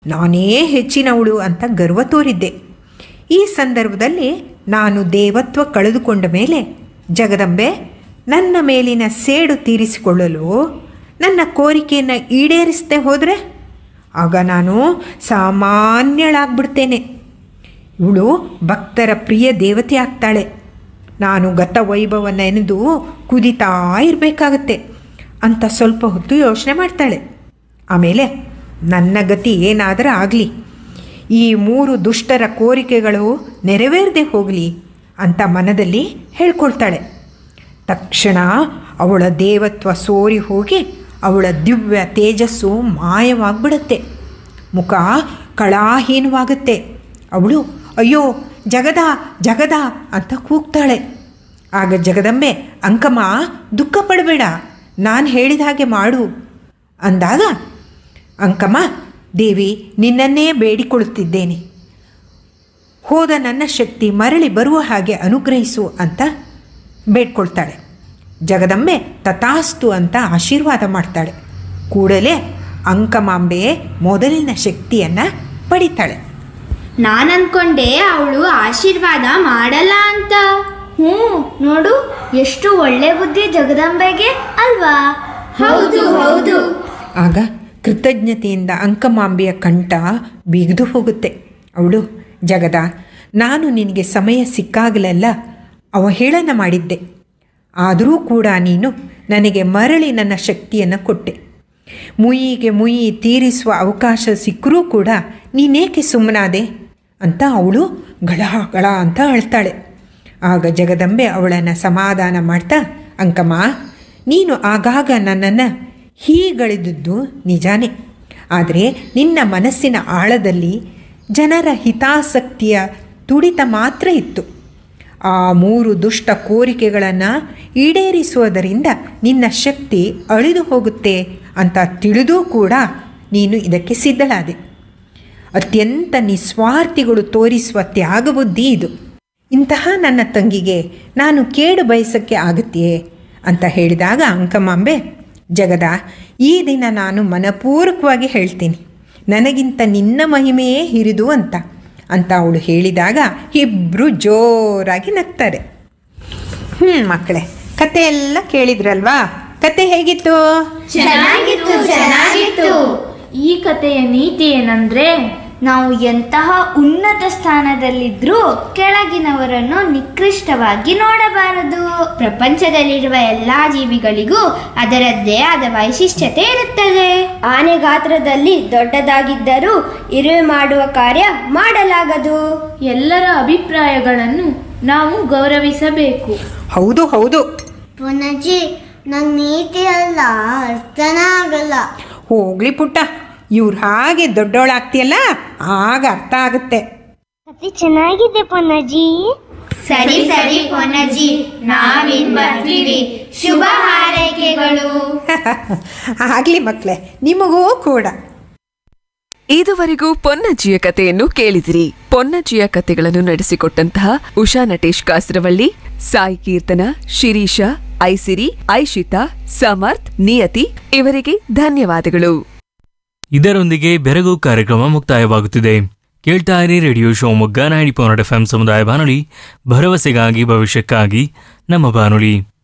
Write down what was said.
ನಾನೇ ಹೆಚ್ಚಿನವಳು ಅಂತ ಗರ್ವ ತೋರಿದ್ದೆ ಈ ಸಂದರ್ಭದಲ್ಲಿ ನಾನು ದೇವತ್ವ ಕಳೆದುಕೊಂಡ ಮೇಲೆ ಜಗದಂಬೆ ನನ್ನ ಮೇಲಿನ ಸೇಡು ತೀರಿಸಿಕೊಳ್ಳಲು ನನ್ನ ಕೋರಿಕೆಯನ್ನು ಈಡೇರಿಸದೆ ಹೋದರೆ ಆಗ ನಾನು ಸಾಮಾನ್ಯಳಾಗ್ಬಿಡ್ತೇನೆ ಇವಳು ಭಕ್ತರ ಪ್ರಿಯ ದೇವತೆ ಆಗ್ತಾಳೆ ನಾನು ಗತ ವೈಭವ ನೆನೆದು ಕುದಿತಾ ಇರಬೇಕಾಗತ್ತೆ ಅಂತ ಸ್ವಲ್ಪ ಹೊತ್ತು ಯೋಚನೆ ಮಾಡ್ತಾಳೆ ಆಮೇಲೆ ನನ್ನ ಗತಿ ಏನಾದರೂ ಆಗಲಿ ಈ ಮೂರು ದುಷ್ಟರ ಕೋರಿಕೆಗಳು ನೆರವೇರದೆ ಹೋಗಲಿ ಅಂತ ಮನದಲ್ಲಿ ಹೇಳ್ಕೊಳ್ತಾಳೆ ತಕ್ಷಣ ಅವಳ ದೇವತ್ವ ಸೋರಿ ಹೋಗಿ ಅವಳ ದಿವ್ಯ ತೇಜಸ್ಸು ಮಾಯವಾಗ್ಬಿಡುತ್ತೆ ಮುಖ ಕಳಾಹೀನವಾಗುತ್ತೆ ಅವಳು ಅಯ್ಯೋ ಜಗದ ಜಗದ ಅಂತ ಕೂಗ್ತಾಳೆ ಆಗ ಜಗದಂಬೆ ಅಂಕಮ್ಮ ದುಃಖ ಪಡಬೇಡ ನಾನು ಹೇಳಿದ ಹಾಗೆ ಮಾಡು ಅಂದಾಗ ಅಂಕಮ್ಮ ದೇವಿ ನಿನ್ನನ್ನೇ ಬೇಡಿಕೊಳ್ಳುತ್ತಿದ್ದೇನೆ ಹೋದ ನನ್ನ ಶಕ್ತಿ ಮರಳಿ ಬರುವ ಹಾಗೆ ಅನುಗ್ರಹಿಸು ಅಂತ ಬೇಡ್ಕೊಳ್ತಾಳೆ ಜಗದಂಬೆ ತಥಾಸ್ತು ಅಂತ ಆಶೀರ್ವಾದ ಮಾಡ್ತಾಳೆ ಕೂಡಲೇ ಅಂಕಮಾಂಬೆ ಮೊದಲಿನ ಶಕ್ತಿಯನ್ನು ಪಡಿತಾಳೆ ನಾನು ಅನ್ಕೊಂಡೆ ಅವಳು ಆಶೀರ್ವಾದ ಮಾಡಲ್ಲ ಅಂತ ಹ್ಞೂ ನೋಡು ಎಷ್ಟು ಒಳ್ಳೆ ಬುದ್ಧಿ ಜಗದಂಬೆಗೆ ಅಲ್ವಾ ಹೌದು ಹೌದು ಆಗ ಕೃತಜ್ಞತೆಯಿಂದ ಅಂಕಮಾಂಬೆಯ ಕಂಠ ಬಿಗಿದು ಹೋಗುತ್ತೆ ಅವಳು ಜಗದ ನಾನು ನಿನಗೆ ಸಮಯ ಸಿಕ್ಕಾಗಲೆಲ್ಲ ಅವಹೇಳನ ಮಾಡಿದ್ದೆ ಆದರೂ ಕೂಡ ನೀನು ನನಗೆ ಮರಳಿ ನನ್ನ ಶಕ್ತಿಯನ್ನು ಕೊಟ್ಟೆ ಮುಯಿಗೆ ಮುಯಿ ತೀರಿಸುವ ಅವಕಾಶ ಸಿಕ್ಕರೂ ಕೂಡ ನೀನೇಕೆ ಸುಮ್ಮನಾದೆ ಅಂತ ಅವಳು ಗಳ ಗಳ ಅಂತ ಅಳ್ತಾಳೆ ಆಗ ಜಗದಂಬೆ ಅವಳನ್ನು ಸಮಾಧಾನ ಮಾಡ್ತಾ ಅಂಕಮ್ಮ ನೀನು ಆಗಾಗ ನನ್ನನ್ನು ಹೀಗಳಿದ್ದು ನಿಜಾನೇ ಆದರೆ ನಿನ್ನ ಮನಸ್ಸಿನ ಆಳದಲ್ಲಿ ಜನರ ಹಿತಾಸಕ್ತಿಯ ತುಡಿತ ಮಾತ್ರ ಇತ್ತು ಆ ಮೂರು ದುಷ್ಟ ಕೋರಿಕೆಗಳನ್ನು ಈಡೇರಿಸುವುದರಿಂದ ನಿನ್ನ ಶಕ್ತಿ ಅಳಿದು ಹೋಗುತ್ತೆ ಅಂತ ತಿಳಿದೂ ಕೂಡ ನೀನು ಇದಕ್ಕೆ ಸಿದ್ಧಳಾದೆ ಅತ್ಯಂತ ನಿಸ್ವಾರ್ಥಿಗಳು ತೋರಿಸುವ ತ್ಯಾಗಬುದ್ಧಿ ಇದು ಇಂತಹ ನನ್ನ ತಂಗಿಗೆ ನಾನು ಕೇಡು ಬಯಸಕ್ಕೆ ಆಗುತ್ತೆಯೇ ಅಂತ ಹೇಳಿದಾಗ ಅಂಕಮಾಂಬೆ ಜಗದ ಈ ದಿನ ನಾನು ಮನಪೂರ್ವಕವಾಗಿ ಹೇಳ್ತೀನಿ ನನಗಿಂತ ನಿನ್ನ ಮಹಿಮೆಯೇ ಹಿರಿದು ಅಂತ ಅಂತ ಅವಳು ಹೇಳಿದಾಗ ಇಬ್ಬರು ಜೋರಾಗಿ ನಗ್ತಾರೆ ಹ್ಞೂ ಮಕ್ಕಳೇ ಕತೆ ಎಲ್ಲ ಕೇಳಿದ್ರಲ್ವಾ ಕತೆ ಹೇಗಿತ್ತು ಚೆನ್ನಾಗಿತ್ತು ಚೆನ್ನಾಗಿತ್ತು ಈ ಕಥೆಯ ನೀತಿ ಏನಂದ್ರೆ ನಾವು ಎಂತಹ ಉನ್ನತ ಸ್ಥಾನದಲ್ಲಿದ್ರೂ ಕೆಳಗಿನವರನ್ನು ನಿಕೃಷ್ಟವಾಗಿ ನೋಡಬಾರದು ಪ್ರಪಂಚದಲ್ಲಿರುವ ಎಲ್ಲಾ ಜೀವಿಗಳಿಗೂ ಅದರದ್ದೇ ಆದ ವೈಶಿಷ್ಟ್ಯತೆ ಇರುತ್ತದೆ ಆನೆ ಗಾತ್ರದಲ್ಲಿ ದೊಡ್ಡದಾಗಿದ್ದರೂ ಇರುವೆ ಮಾಡುವ ಕಾರ್ಯ ಮಾಡಲಾಗದು ಎಲ್ಲರ ಅಭಿಪ್ರಾಯಗಳನ್ನು ನಾವು ಗೌರವಿಸಬೇಕು ಹೌದು ಹೌದು ಪುನಜಿ ನಂಗೆ ನೀತಿ ಅಲ್ಲ ಅರ್ಥನೇ ಆಗಲ್ಲ ಹೋಗ್ಲಿ ಪುಟ್ಟ ಇವ್ರು ಹಾಗೆ ದೊಡ್ಡವಳಾಗ್ತೀಯಲ್ಲ ಆಗ ಅರ್ಥ ಆಗುತ್ತೆ ಕತೆ ಚೆನ್ನಾಗಿದೆ ಪುನಜಿ ಸರಿ ಸರಿ ಪೊನ್ನಜ್ಜಿ ನಾವಿನ್ ಬರ್ತೀವಿ ಶುಭ ಹಾರೈಕೆಗಳು ಆಗಲಿ ಮಕ್ಕಳೇ ನಿಮಗೂ ಕೂಡ ಇದುವರೆಗೂ ಪೊನ್ನಜ್ಜಿಯ ಕಥೆಯನ್ನು ಕೇಳಿದಿರಿ ಪೊನ್ನಜ್ಜಿಯ ಕಥೆಗಳನ್ನು ನಡೆಸಿಕೊಟ್ಟಂತಹ ಉಷಾ ನಟೇಶ್ ಕಾಸರವಳ್ಳಿ ಸಾಯಿ ಕೀರ್ತನ ಶಿರೀಷ ಐಸಿರಿ ಐಶಿತಾ ಸಮರ್ಥ್ ನಿಯತಿ ಇವರಿಗೆ ಧನ್ಯವಾದಗಳು ಇದರೊಂದಿಗೆ ಬೆರಗು ಕಾರ್ಯಕ್ರಮ ಮುಕ್ತಾಯವಾಗುತ್ತಿದೆ ಕೇಳ್ತಾ ಇರಿ radio Shivamogga ninety point F M ಸಮುದಾಯ ಬಾನುಲಿ ಭರವಸೆಗಾಗಿ ಭವಿಷ್ಯಕ್ಕಾಗಿ ನಮ್ಮ ಬಾನುಲಿ